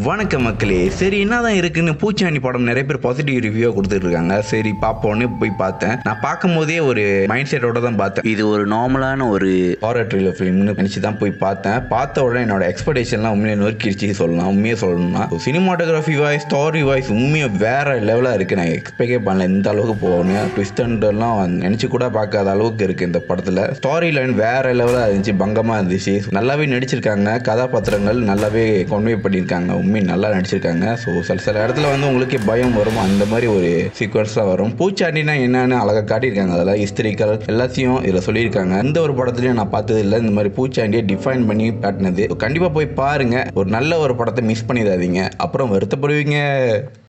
வணக்கம் மக்களே சரி என்னதான் இருக்குன்னு பூச்சாண்டி படம் நிறைய பேர் பாசிட்டிவ் ரிவ்யூ கொடுத்துட்டு இருக்காங்க சரி பார்ப்போன்னு போய் பார்த்தேன் நான் பார்க்கும் போதே ஒரு மைண்ட் செட்டோட தான் பார்த்தேன் இது ஒரு நார்மலான ஒரு ஹாரர் த்ரில்லர் ஃபிலிம்னு நினச்சி தான் போய் பார்த்தேன் பார்த்த உடனே என்னோட எக்ஸ்பெக்டேஷன்லாம் உண்மையை நொறுக்கிடுச்சு சொல்லலாம் உண்மையை சொல்லணும்னா சினிமாட்டோகிராஃபி வாய்ஸ் ஸ்டாரி வாய்ஸ் உண்மையை வேற லெவலாக இருக்குது நான் எக்ஸ்பெக்டே பண்ணல இந்த அளவுக்கு போகணும் ட்விஸ்டன்ட்லாம் நினச்சி கூட பார்க்காத அளவுக்கு இருக்குது இந்த படத்தில் ஸ்டாரி லைன் வேற லெவலாக இருந்துச்சு பங்கமாக இருந்துச்சு நல்லாவே நடிச்சிருக்காங்க கதாபாத்திரங்கள் நல்லாவே கொன்வே பண்ணியிருக்காங்க உண்மை நல்லா நடிச்சிருக்காங்க ஸோ சில சில இடத்துல வந்து உங்களுக்கு பயம் வரும் அந்த மாதிரி ஒரு சீக்வன்ஸாக வரும் பூச்சாண்டினா என்னன்னு அழகாக காட்டியிருக்காங்க அதெல்லாம் ஹிஸ்டரிக்கல் எல்லாத்தையும் இதில் சொல்லியிருக்காங்க எந்த ஒரு படத்துலையும் நான் பார்த்தது இல்லை இந்த மாதிரி பூச்சாண்டியை டிஃபைன் பண்ணி காட்டினது கண்டிப்பாக போய் பாருங்க ஒரு நல்ல ஒரு படத்தை மிஸ் பண்ணிடாதீங்க அப்புறம் வருத்தப்படுவீங்க